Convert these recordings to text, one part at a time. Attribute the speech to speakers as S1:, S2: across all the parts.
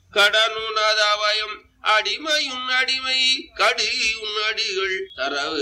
S1: கடனுனதாவயம் அடிமையுன் அடிமை கடியுன் அடிகள் தரவு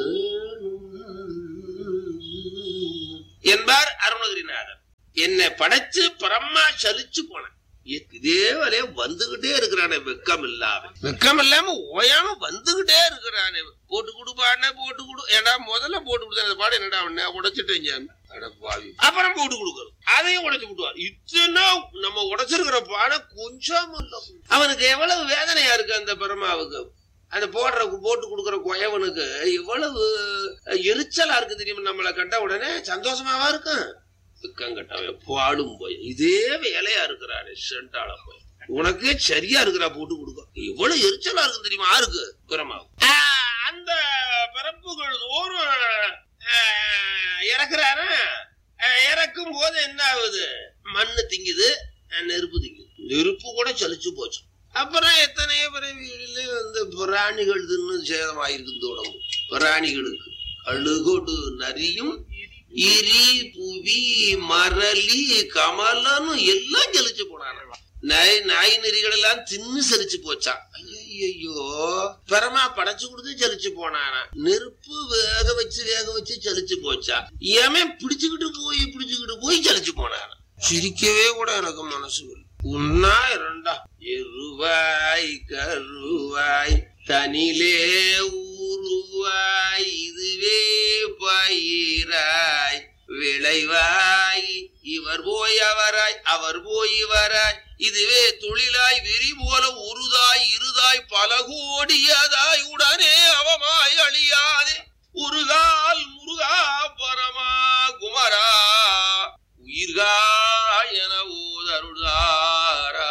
S1: என்பார் அருணகிரிநாதர் என்னை படைச்சு பரமா சலிச்சு போனேன் இதே வரைய வந்துகிட்டே இருக்கிறானே வெக்கம் இல்லாம வெக்கம் இல்லாம ஓயாம வந்துகிட்டே இருக்கிறானே போட்டு கொடுப்பானே போட்டு கொடு ஏன்னா முதல்ல போட்டு கொடுத்தேன் அந்த பாடு என்னடா அவன உடைச்சிட்டேன் ஞான். அட பாவி. அப்புறம் போட்டு கொடுக்கணும் அதையும் உடைச்சு விட்டுவார் இத்தனை நம்ம உடைச்சிருக்கிற பானை கொஞ்சம் இல்ல. அவனுக்கு எவ்வளவு வேதனையா இருக்கு அந்த பரமாவுக்கு அந்த போடுற போட்டு கொடுக்குற குயவனுக்கு எவ்வளவு எரிச்சலா இருக்கு தெரியுமா நம்மளை கட்ட உடனே சந்தோஷமாவா இருக்கும் துக்கம் கட்டவன் பாடும் போய் இதே வேலையா இருக்கிறாரு சென்டால போய் உனக்கு சரியா இருக்கிறா போட்டு கொடுக்க எவ்வளவு எரிச்சலா இருக்கு தெரியுமா யாருக்கு பிரமாவு அந்த பரப்புகள் தோறும் ஆஹ், இறக்குறாரு ஆஹ், இறக்கும் போது என்ன ஆகுது மண்ணு திங்குது ஆஹ், நெருப்பு திங்குது நெருப்பு கூட சலிச்சு போச்சு அப்புறம் எத்தனையோ பிறவிகளில வந்து பிராணிகள் தின்னு சேதமாயிருக்கு இந்த உடம்பு பிராணிகளுக்கு அழுகொடு நரியும் இரி புவி மரளி கமலன்னு எல்லாம் செலிச்சு போனாங்க நாய் நாய் நெறிகள் எல்லாம் தின்னு செரிச்சு போச்சான் ஐயோ பரமா படைச்சு கொடுத்து செலிச்சு போனானா நெருப்பு வேக வச்சு வேக வச்சு செலிச்சு போச்சா ஏமே பிடிச்சுக்கிட்டு போய் பிடிச்சுக்கிட்டு போய் செலிச்சு போனானா சிரிக்கவே கூட எனக்கு மனசு வரல. உன்னா இரண்டா எருவாய் கருவாய் தனிலே ஊருவாய் இதுவே பயிராய் விளைவாய் இவர் போய் அவராய் அவர் போய் இவராய் இதுவே தொழிலாய் வெறி போல உருதாய் இருதாய் பல கோடியதாய் உடனே அவமாய் அழியாதே உருகால் முருகா பரமா குமரா உயிர்கா என ஓதருளாரா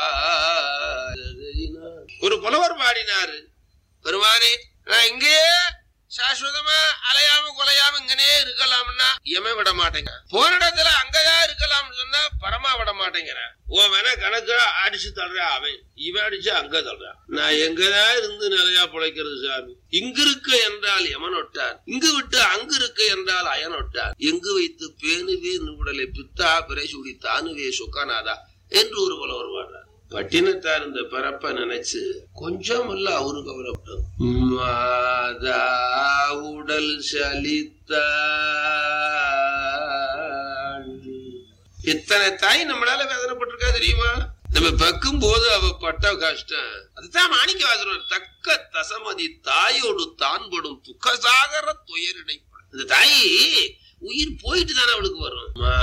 S1: ஒரு புலவர் பாடினாரு பெருமானே நான் இங்கேயே சாஸ்வதமா அலையாம கொலையாம இங்கனே இருக்கலாம்னா எம விட மாட்டேங்க போன இடத்துல அங்கதான் இருக்கலாம்னு சொன்னா பரமா விட மாட்டேங்கிறேன் உன் வேணா கணக்கு அடிச்சு தள்ளுறா அவன் இவன் அடிச்சு அங்க தள்ளுறான் நான் எங்கதான் இருந்து நிலையா பிழைக்கிறது சாமி இங்கு இருக்க என்றால் எமனொட்டார் இங்கு விட்டு அங்கு இருக்க என்றால் அயனொட்டார் எங்கு வைத்து பேணுவே நுடலை பித்தா பிறை சுடி தானுவே சுக்கானாதா என்று ஒரு புலவர் பாடுறார் பட்டினத்தார் இந்த பிறப்ப நினைச்சு கொஞ்சம் இல்ல அவரு கவலைப்படும் மாதா உடல் சலித்த இத்தனை தாய் நம்மளால வேதனைப்பட்டிருக்கா தெரியுமா நம்ம பக்கும் போது அவ பட்ட கஷ்டம் அதுதான் மாணிக்க வாசனர் தக்க தசமதி தாயோடு தான்படும் துக்கசாகர துயரிடை இந்த தாய் உயிர் போயிட்டு தானே அவளுக்கு வரும் மா